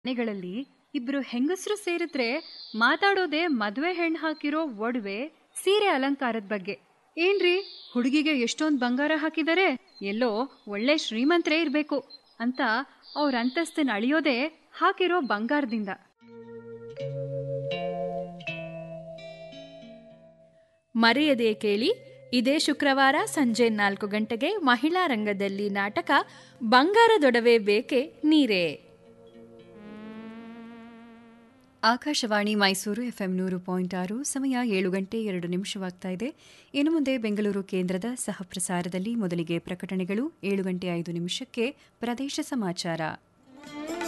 ಮನೆಗಳಲ್ಲಿ ಇಬ್ರು ಹೆಂಗಸರು ಸೇರಿದ್ರೆ ಮಾತಾಡೋದೇ ಮದ್ವೆ ಹೆಣ್ಣು ಹಾಕಿರೋ ಒಡವೆ ಸೀರೆ ಅಲಂಕಾರದ ಬಗ್ಗೆ ಏನ್ರಿ ಹುಡುಗಿಗೆ ಎಷ್ಟೊಂದ್ ಬಂಗಾರ ಹಾಕಿದರೆ ಎಲ್ಲೋ ಒಳ್ಳೆ ಶ್ರೀಮಂತರೇ ಇರ್ಬೇಕು ಅಂತ ಅವ್ರ ಅಂತಸ್ತನ್ನ ಅಳಿಯೋದೇ ಹಾಕಿರೋ ಬಂಗಾರದಿಂದ ಮರೆಯದೆ ಕೇಳಿ ಇದೇ ಶುಕ್ರವಾರ ಸಂಜೆ ನಾಲ್ಕು ಗಂಟೆಗೆ ಮಹಿಳಾ ರಂಗದಲ್ಲಿ ನಾಟಕ ಬಂಗಾರದೊಡವೆ ಬೇಕೆ ನೀರೇ ಆಕಾಶವಾಣಿ ಮೈಸೂರು ಎಫ್ಎಂ ನೂರು ಪಾಯಿಂಟ್ ಆರು ಸಮಯ ಏಳು ಗಂಟೆ ಎರಡು ನಿಮಿಷವಾಗ್ತಾ ಇದೆ ಇನ್ನು ಮುಂದೆ ಬೆಂಗಳೂರು ಕೇಂದ್ರದ ಸಹ ಪ್ರಸಾರದಲ್ಲಿ ಮೊದಲಿಗೆ ಪ್ರಕಟಣೆಗಳು ಏಳು ಗಂಟೆ ಐದು ನಿಮಿಷಕ್ಕೆ ಪ್ರದೇಶ ಸಮಾಚಾರ